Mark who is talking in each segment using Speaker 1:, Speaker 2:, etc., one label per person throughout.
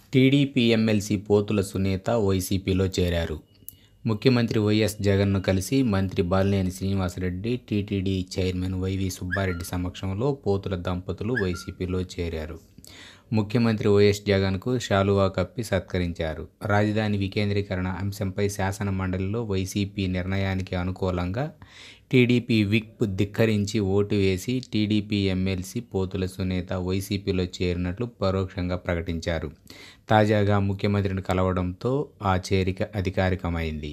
Speaker 1: TDP MLC Pothula Sunitha వైసీపీలో చేరారు ముఖ్యమంత్రి వైఎస్ జగన్ను కలిసి మంత్రి Balineni Srinivasa Reddy TTD chairman YV Subba Reddy సమక్షంలో పోతుల దంపతులు వైసీపీలో చేరారు ముఖ్యమంత్రి వైఎస్ జగన్కు శాలువా కప్పి సత్కరించారు రాజధాని వికేంద్రీకరణ అంశంపై శాసన మండలిలో వైసీపీ నిర్ణయానికి అనుకూలంగా టీడీపీ విప్ ధిక్కరించి ఓటు వేసి టీడీపీ ఎమ్మెల్సీ పోతుల సునీత వైసీపీలో చేరినట్లు పరోక్షంగా ప్రకటించారు తాజాగా ముఖ్యమంత్రిని కలవడంతో ఆ చేరిక అధికారికమైంది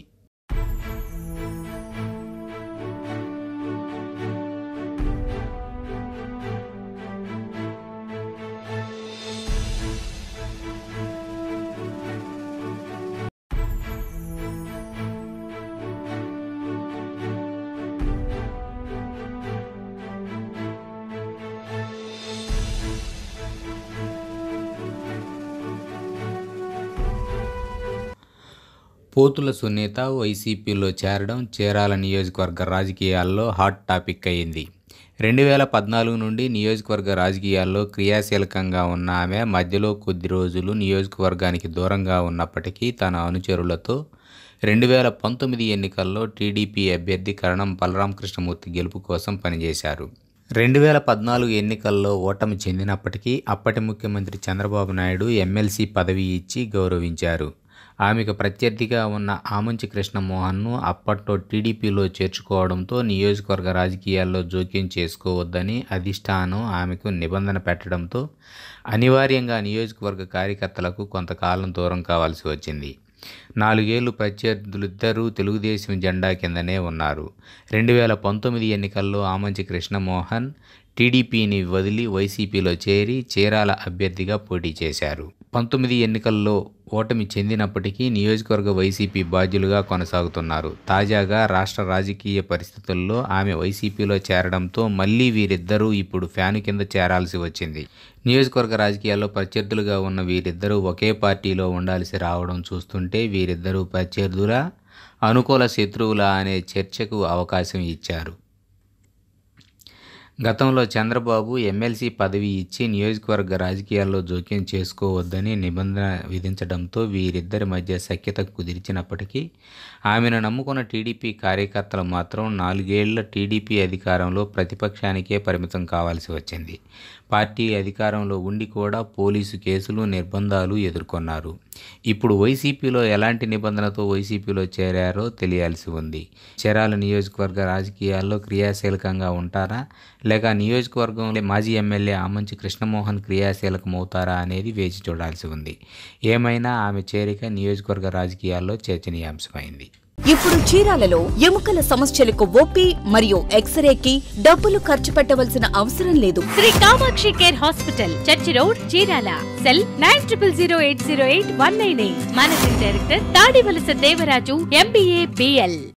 Speaker 1: పోతుల సునీత వైసీపీలో చేరడం చీరాల నియోజకవర్గ రాజకీయాల్లో హాట్ టాపిక్ అయింది రెండు వేల పద్నాలుగు నుండి నియోజకవర్గ రాజకీయాల్లో క్రియాశీలకంగా ఉన్న ఆమె మధ్యలో కొద్ది రోజులు నియోజకవర్గానికి దూరంగా ఉన్నప్పటికీ తన అనుచరులతో రెండు వేల పంతొమ్మిది ఎన్నికల్లో టీడీపీ అభ్యర్థి కరణం బలరామకృష్ణమూర్తి గెలుపు కోసం పనిచేశారు రెండు వేల పద్నాలుగు ఎన్నికల్లో ఓటమి చెందినప్పటికీ అప్పటి ముఖ్యమంత్రి చంద్రబాబు నాయుడు ఎమ్మెల్సీ పదవి ఇచ్చి గౌరవించారు ఆమెకు ప్రత్యర్థిగా ఉన్న ఆమంచి కృష్ణమోహన్ను అప్పట్లో టీడీపీలో చేర్చుకోవడంతో నియోజకవర్గ రాజకీయాల్లో జోక్యం చేసుకోవద్దని అధిష్టానం ఆమెకు నిబంధన పెట్టడంతో అనివార్యంగా నియోజకవర్గ కార్యకర్తలకు కొంతకాలం దూరం కావాల్సి వచ్చింది నాలుగేళ్లు ప్రత్యర్థులిద్దరూ తెలుగుదేశం జెండా కిందనే ఉన్నారు రెండు వేల పంతొమ్మిది ఎన్నికల్లో ఆమంచి కృష్ణమోహన్ టీడీపీని వదిలి వైసీపీలో చేరి చీరాల అభ్యర్థిగా పోటీ చేశారు పంతొమ్మిది ఎన్నికల్లో ఓటమి చెందినప్పటికీ నియోజకవర్గ వైసీపీ బాధ్యులుగా కొనసాగుతున్నారు తాజాగా రాష్ట్ర రాజకీయ పరిస్థితుల్లో ఆమె వైసీపీలో చేరడంతో మళ్ళీ వీరిద్దరూ ఇప్పుడు ఫ్యాను కింద చేరాల్సి వచ్చింది నియోజకవర్గ రాజకీయాల్లో ప్రత్యర్థులుగా ఉన్న వీరిద్దరూ ఒకే పార్టీలో ఉండాల్సి రావడం చూస్తుంటే వీరిద్దరూ ప్రత్యర్థుల అనుకూల శత్రువుల అనే చర్చకు అవకాశం ఇచ్చారు గతంలో చంద్రబాబు ఎమ్మెల్సీ పదవి ఇచ్చి నియోజకవర్గ రాజకీయాల్లో జోక్యం చేసుకోవద్దని నిబంధన విధించడంతో వీరిద్దరి మధ్య సఖ్యత కుదిర్చినప్పటికీ ఆమెను నమ్ముకున్న టీడీపీ కార్యకర్తలు మాత్రం నాలుగేళ్ల టీడీపీ అధికారంలో ప్రతిపక్షానికే పరిమితం కావాల్సి వచ్చింది పార్టీ అధికారంలో ఉండి కూడా పోలీసు కేసులు నిర్బంధాలు ఎదుర్కొన్నారు ఇప్పుడు వైసీపీలో ఎలాంటి నిబంధనతో వైసీపీలో చేరారో తెలియాల్సి ఉంది చీరాల నియోజకవర్గ రాజకీయాల్లో క్రియాశీలకంగా ఉంటారా లేక నియోజకవర్గంలో మాజీ ఎమ్మెల్యే ఆమంచి కృష్ణమోహన్ క్రియాశీలకమవుతారా అనేది వేచి చూడాల్సి ఉంది ఏమైనా ఆమె చేరిక నియోజకవర్గ రాజకీయాల్లో చర్చనీయాంశమైంది
Speaker 2: ఇప్పుడు చీరాలలో ఎముకల సమస్యలకు ఓపీ మరియు ఎక్స్రేకి డబ్బులు ఖర్చు పెట్టవలసిన అవసరం లేదు
Speaker 3: Sri Kamakshi care hospital church road Chirala cell nine triple zero eight zero eight one nine eight managing director Tadivalasa Devaraju MBA BL